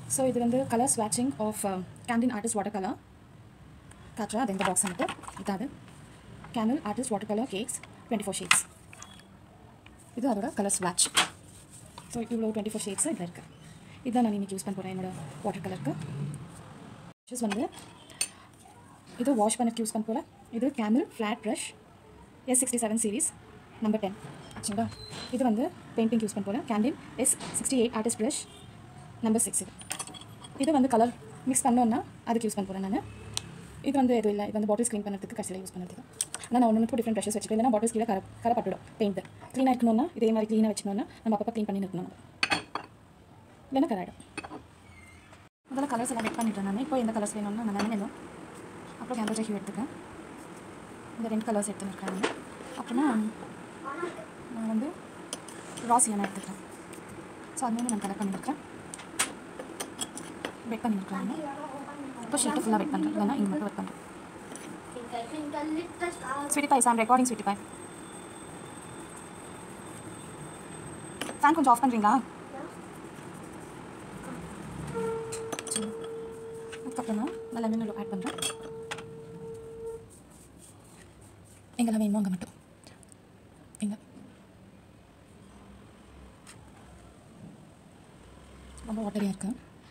So இது வந்து colour ஸ்வாட்சிங் of candle artist water colour காட்டுறேன் அது இந்த பாக்ஸ் வந்துட்டு இதாது candle artist water colour cakes twenty four shades இது அதோட கலர் ஸ்வாட்ச் ஸோ இவ்வளோ டுவெண்ட்டி ஃபோர் ஷேட்ஸ் இதில் இருக்குது இதுதான் நான் இன்றைக்கி யூஸ் பண்ண போகிறேன் என்னோட வாட்டர் கலருக்கு ப்ரஷஸ் வந்து இது வாஷ் பண்ண யூஸ் பண்ண போல இது Camel flat brush S sixty seven series number ten ஆச்சுங்களா இது வந்து பெயிண்டிங் யூஸ் பண்ண போல candle S sixty eight artist brush number six இது இது வந்து கலர் மிக்ஸ் பண்ணோன்னா அதுக்கு யூஸ் பண்ண போகிறேன் நான் இது வந்து எதுவும் இல்லை இது வந்து பாட்டில்ஸ் க்ளீன் பண்ணுறதுக்கு கடைசியில் யூஸ் பண்ணுறது ஆனால் நான் ஒன்று டிஃப்ரெண்ட் ப்ரஷஸ் வச்சுட்டு இல்லைனா பாட்டில்ஸ் கீழே கரை கரை பட்டுடும் பெயிண்ட் க்ளீனாக இருக்கணும்னா இதே மாதிரி க்ளீனாக வச்சுக்கணும்னா நம்ம அப்பப்போ க்ளீன் பண்ணி இருக்கணும் இல்லைன்னா கராயிடும் முதல்ல கலர்ஸ் எல்லாம் வெட் பண்ணிட்டேன் நான் இப்போ எந்த கலர்ஸ் வேணும்னா நான் நினைவேணும் அப்புறம் கேம்பர் ஹியூ எடுத்துக்கேன் இந்த ரெண்டு கலர்ஸ் எடுத்துருக்கேன் நான் அப்புறமா நான் வந்து ராசியான எடுத்துக்கிறேன் ஸோ அது மூணு நான் கலர் பண்ணியிருக்கேன் வெட் பண்ணியிருக்கேன் நான் இப்போ ஷீட்டை ஃபுல்லாக வெட் பண்ணுறேன் இல்லைனா இங்கே மட்டும் வெட் பண்ணுறேன் Twinkle, twinkle, little star. Sweetie boy Sam recording sweetie boy fan கொஞ்சம் ஆஃப் பண்ணுறீங்களா சரி அதுக்கப்புறமா நான் லெமன் ஆட் பண்ணுறேன் எங்கெல்லாம் வேணுமோ அங்கே மட்டும் எங்க ரொம்ப வாட்டரியாக இருக்கு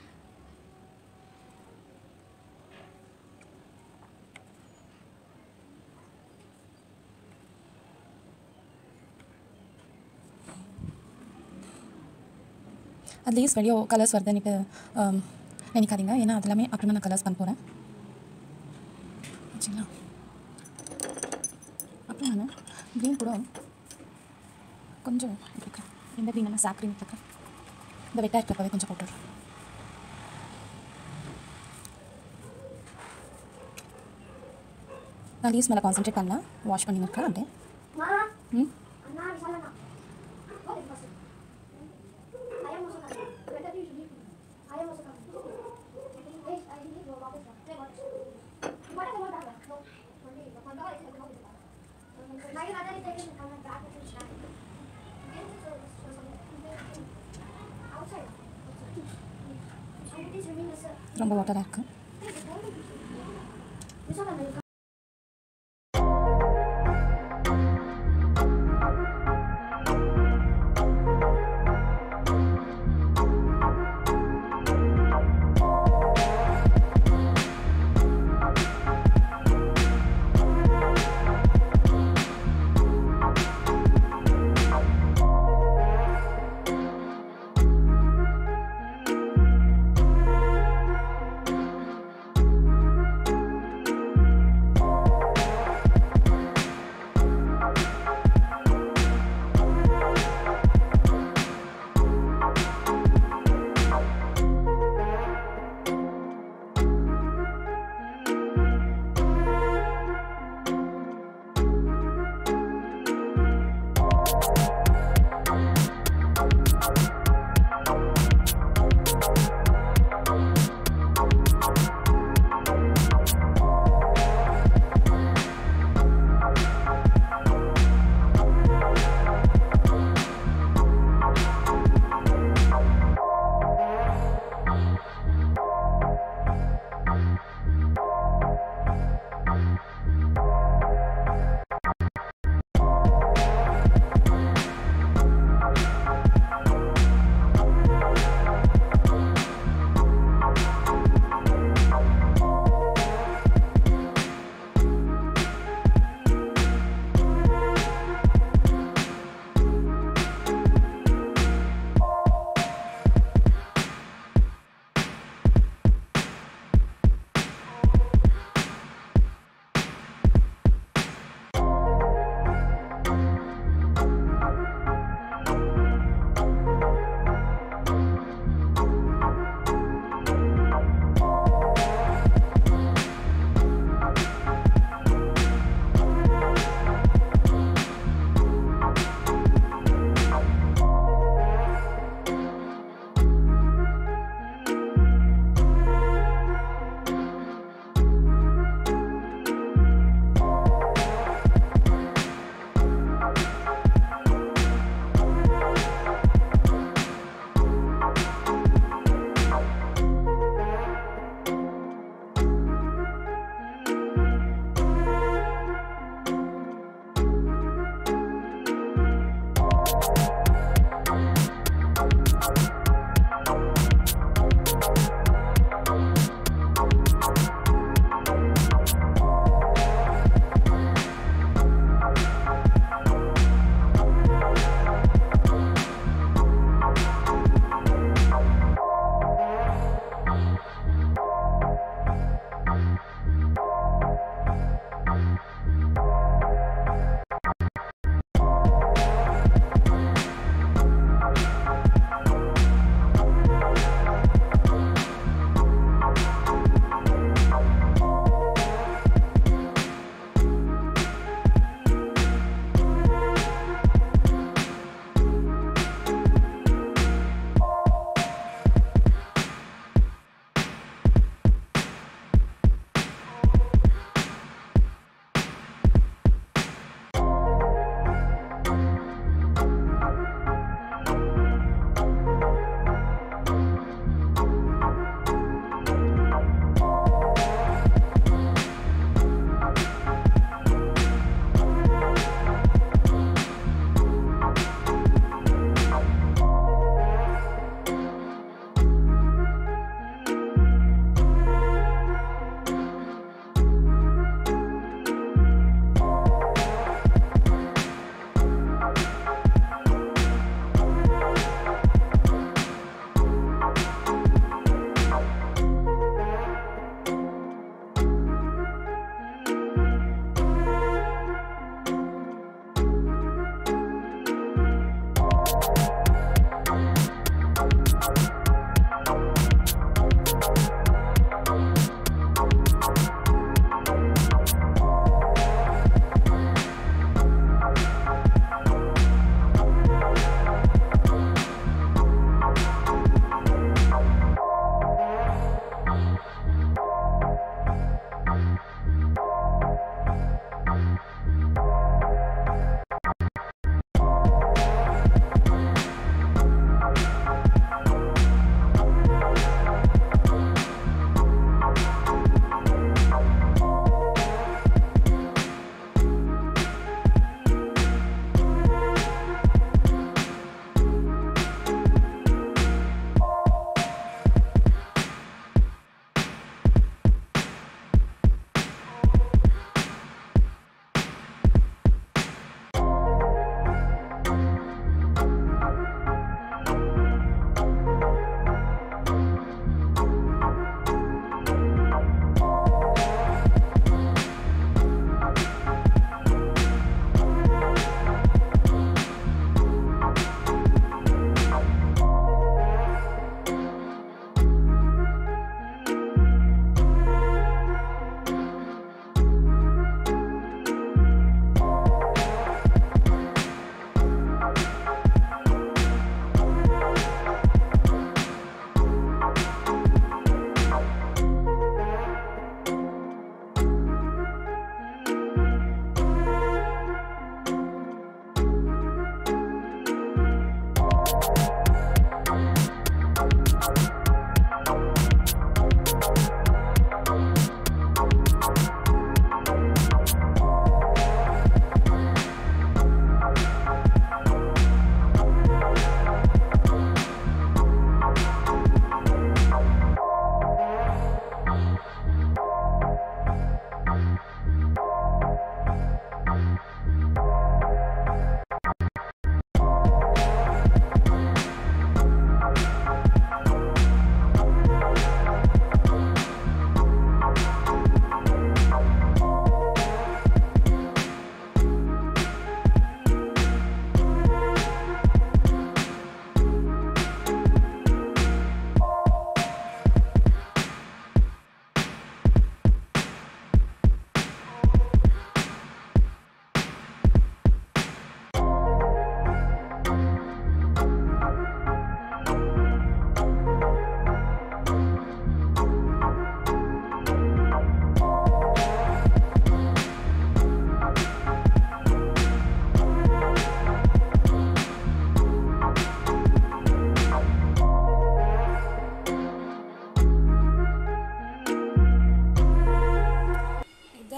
அட்லீஸ்ட் வெளியே கலர்ஸ் வருதுன்னுட்டு ஆம், நினைக்காதீங்க ஏன்னா அது எல்லாமே அப்புறமா நான் கலர்ஸ் பண்ண போகிறேன் வச்சுங்களா அப்புறம் நான் க்ரீன் கூட கொஞ்சம் இருக்கேன் இந்த க்ரீன் நான் சாக் க்ரீன் இருக்கேன் இந்த வெட்டாக இருக்கிறப்பவே கொஞ்சம் போட்டுடுறேன் நான் லீவ்ஸ் மேலே கான்சென்ட்ரேட் பண்ணலாம் வாஷ் பண்ணி இருக்கேன் அப்படியே Mama, ம் anak di sana nak. Boleh masuk. Ayah masuk kan? Mereka di sini. Ayah masuk kan? Eh, ayah ini dua bagus kan? Eh, bagus. Gimana kalau dah lah? Mau mandi, mau dah itu mau bisa. Lagi ada di sini kalau dah itu sudah. Outside. Ini swimming besar. ரொம்ப வாட்டராக இருக்குது Bisa kan?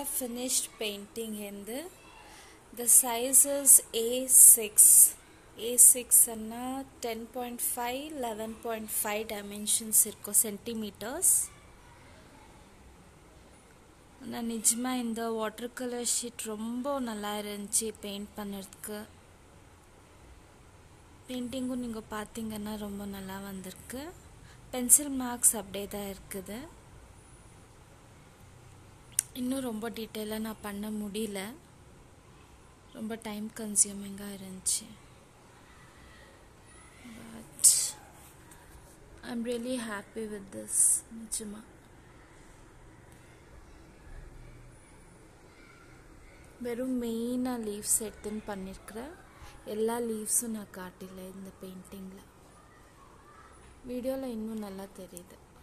finished painting ಎಂದು the size is A6 A6 ಅನ್ನ ten point five eleven point five dimensions இருக்கும் centimetres ஆனால் நிஜமாக இந்த water colour sheet ரொம்ப நல்லா இருந்துச்சு பெயிண்ட் பண்ணுறதுக்கு பெயிண்டிங்கும் நீங்கள் பார்த்தீங்கன்னா ரொம்ப நல்லா வந்திருக்கு பென்சில் மார்க்ஸ் அப்படியே தான் இருக்குது இன்னும் ரொம்ப டீட்டெயிலாக நான் பண்ண முடியல ரொம்ப டைம் கன்சியூமிங்காக இருந்துச்சு but I am really happy with this நிஜமாக வெறும் மெயினாக லீவ்ஸ் எடுத்துன்னு பண்ணியிருக்கிறேன் எல்லா லீவ்ஸும் நான் காட்டில இந்த பெயிண்டிங்கில் வீடியோவில் இன்னும் நல்லா தெரியுது